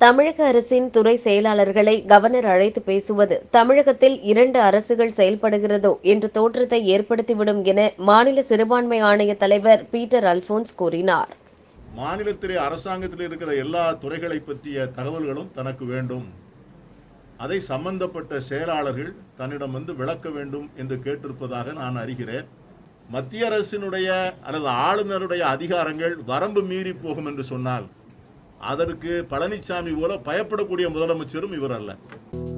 தமிழக அரசின் துறை செயலாளர்களை கவர்னர் அழைத்து பேசுவது தமிழகத்தில் இரண்டு அரசுகள் செயல்படுகிறதோ என்ற தோற்றத்தை ஏற்படுத்திவிடும் என மாநில சிறுபான்மை ஆணைய தலைவர் பீட்டர் அல்போன்ஸ் கூறினார் மாநிலத்திலே அரசாங்கத்தில் இருக்கிற எல்லா துறைகளை பற்றிய தகவல்களும் தனக்கு வேண்டும் அதை சம்பந்தப்பட்ட செயலாளர்கள் தன்னிடம் வந்து விளக்க வேண்டும் என்று கேட்டிருப்பதாக நான் அறிகிறேன் மத்திய அரசினுடைய அல்லது ஆளுநருடைய அதிகாரங்கள் வரம்பு மீறி போகும் என்று சொன்னால் அதற்கு பழனிசாமி போல பயப்படக்கூடிய முதலமைச்சரும் இவர் அல்ல